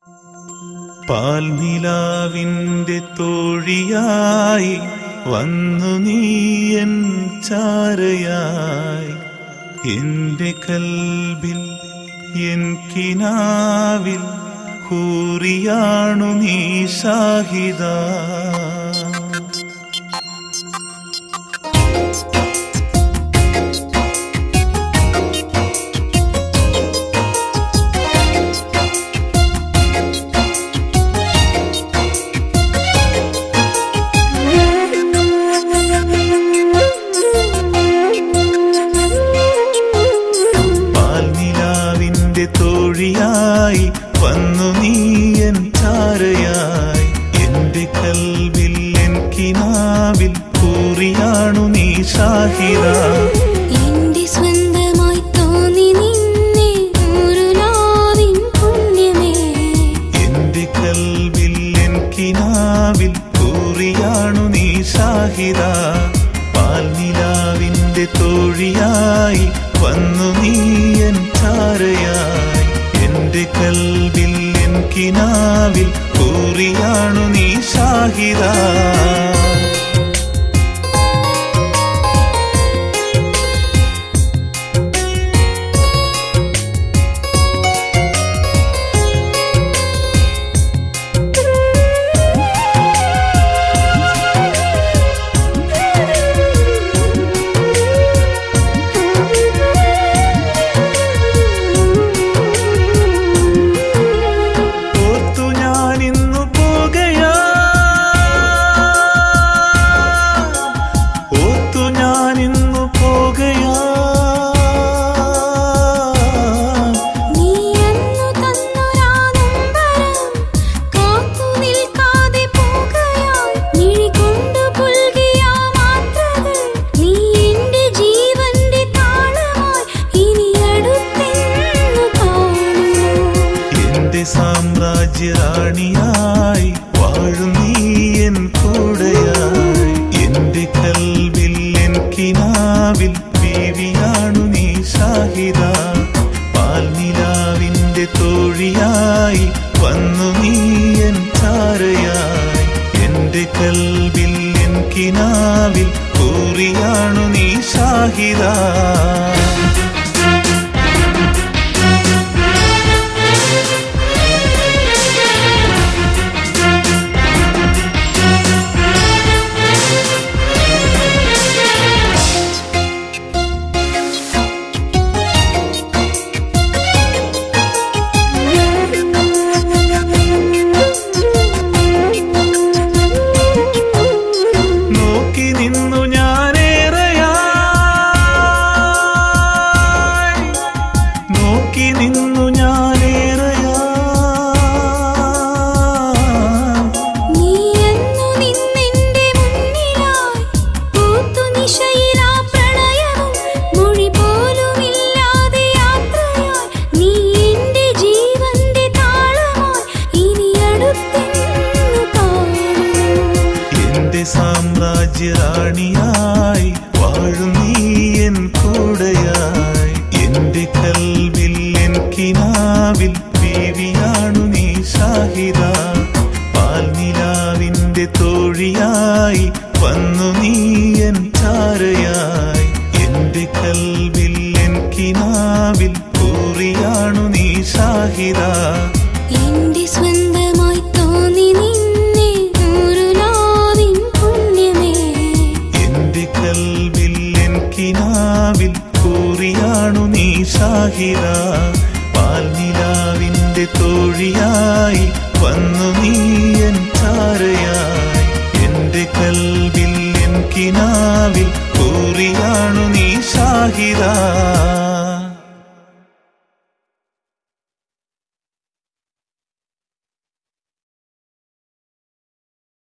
പാൽനിലാവിന്റെ തോഴിയായി വന്നു നീയൻ ചാരയായി എന്റെ കൽബിൽ എൻ കിനാവിൽ ഹൂറിയാണു നീ ഷാഹിദ പാൽനിലാവിന്റെ തോഴിയായി വന്നു നീയൻ ചാരയായി എന്റെ കൽവിൽ എൻ കിനാവിൽ കൂറിയാണു നീ ഷാഹിദ എന്റെ സ്വന്തമായി തോന്നി നിന്നെ ഒരു നാവിൻ പുണ്യമേ എന്റെ കൽവിൽ എൻ കിനാവിൽ കൂറിയാണു നീ ഷാഹിദ പാൽനിലാവിന്റെ തോഴിയായി വന്നു നീയൻ ചാരയായി എന്റെ കൽവിൽ എൻ കിനാവിൽ കൂറിയാണു നീ ഷാഹിദ ഓർത്തു ഞാൻ ഇന്നു പോകയാ ഓർത്തു ഞാൻ ഇന്നു പോകയാ നീ അന്നു തന്നൊരാ നൊമ്പരം കാത്തു നിൽക്കാതെ പോകുകയായി മിഴി കൊണ്ടു പുൽകിയ മാത്രകൾ നീ എന്റെ ജീവന്റെ താളമായി ഇനി അടുത്തെന്നു കാണുന്നു എന്റെ സാമ്രാജ്യ റാണിയായി വാഴും നീ എൻ കൂടെയായി എന്റെ കൽവിൽ എൻ കിനാവിൽ ബീവിയാണു നീ ഷാഹിദ പാൽനിലാവിന്റെ തോഴിയായി വന്നു നീ എൻ ചാരയായി എന്റെ കൽവിൽ എൻ കിനാവിൽ കൂറിയാണു നീ ഷാഹിദ നോക്കി നിന്നു ഞാനേറെയായി നോക്കി നിന്നു ഞാനേറെയായി നീ എന്നു നിന്നെന്റെ മുന്നിലായി പൂത്തു നിശയിലാ പ്രണയവും മൊഴി പോലുമില്ലാതെ യാത്രയായി നീ എന്റെ ജീവന്റെ താളമായി ഇനി അടുത്തെന്നു കാണുന്നു എന്റെ സാമ്രാജ്യ റാണിയായി വാഴും നീ എൻ കൂടെയായി എന്റെ കൽവിൽ എൻ കിനാവിൽ ബീവിയാണു നീ ഷാഹിദ പാൽനിലാവിന്റെ തോഴിയായി വന്നു നീ എൻ ചാരയായി എന്റെ കൽവിൽ എൻ കിനാവിൽ കൂറിയാണു നീ ഷാഹിദ എന്റെ സ്വന്തമായി തോന്നി നിന്നെ ഒരു നാവിൻ പുണ്യമേ എന്റെ കൽവിൽ എൻ കിനാവിൽ കൂറിയാണു നീ ഷാഹിദ പാൽനിലാവിന്റെ തോഴിയായി വന്നു നീ എൻ ചാരയായി എന്റെ കൽവിൽ എൻ കിനാവിൽ കൂറിയാണു നീ ഷാഹിദ